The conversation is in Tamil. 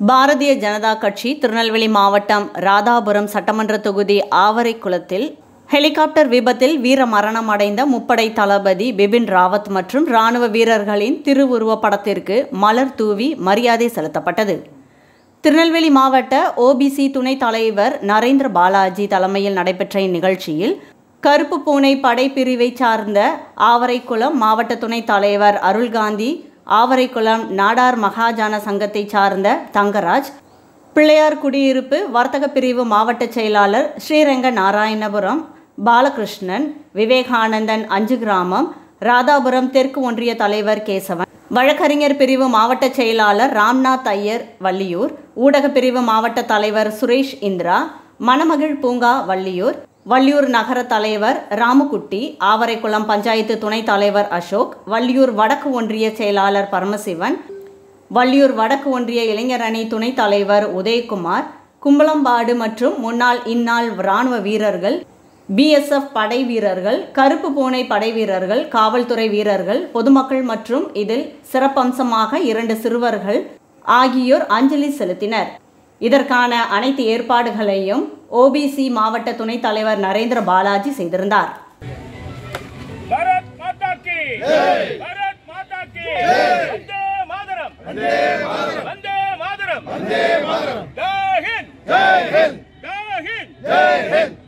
பாரதிய ஜனதா கட்சி திருநெல்வேலி மாவட்டம் ராதாபுரம் சட்டமன்ற தொகுதி ஆவரைக்குளத்தில் ஹெலிகாப்டர் விபத்தில் வீர மரணம் அடைந்த முப்படை தளபதி பிபின் ராவத் மற்றும் ராணுவ வீரர்களின் திருவுருவப் படத்திற்கு மலர் தூவி மரியாதை செலுத்தப்பட்டது திருநெல்வேலி மாவட்ட ஓபிசி துணைத் தலைவர் நரேந்திர பாலாஜி தலைமையில் நடைபெற்ற இந்நிகழ்ச்சியில் கருப்பு பூனை படைப்பிரிவை சார்ந்த ஆவரைக்குளம் மாவட்ட துணைத் தலைவர் அருள்காந்தி ஆவரைக்குளம் நாடார் மகாஜன சங்கத்தை சார்ந்த தங்கராஜ் பிள்ளையார் குடியிருப்பு வர்த்தக பிரிவு மாவட்ட செயலாளர் ஸ்ரீரங்க நாராயணபுரம் பாலகிருஷ்ணன் விவேகானந்தன் அஞ்சு கிராமம் ராதாபுரம் தெற்கு ஒன்றிய தலைவர் கேசவன் வழக்கறிஞர் பிரிவு மாவட்ட செயலாளர் ராம்நாத் ஐயர் வள்ளியூர் ஊடக பிரிவு மாவட்ட தலைவர் சுரேஷ் இந்திரா மணமகிழ் பூங்கா வள்ளியூர் வள்ளியூர் நகர தலைவர் ராமுகுட்டி ஆவரைக்குளம் பஞ்சாயத்து துணைத் தலைவர் அசோக் வள்ளியூர் வடக்கு ஒன்றிய செயலாளர் பரமசிவன் வள்ளியூர் வடக்கு ஒன்றிய இளைஞர் அணி துணைத் தலைவர் உதயகுமார் கும்பளம்பாடு மற்றும் முன்னாள் இந்நாள் இராணுவ வீரர்கள் பிஎஸ்எஃப் படை வீரர்கள் கருப்பு பூனை படை வீரர்கள் காவல்துறை வீரர்கள் பொதுமக்கள் மற்றும் இதில் சிறப்பம்சமாக இரண்டு சிறுவர்கள் ஆகியோர் அஞ்சலி செலுத்தினர் இதற்கான அனைத்து ஏற்பாடுகளையும் ஓபிசி மாவட்ட துணைத் தலைவர் நரேந்திர பாலாஜி செய்திருந்தார் भारत माता की भारत माता की वंदे मातरम वंदे मातरम वंदे मातरम जय हिंद जय हिंद जय हिंद जय हिंद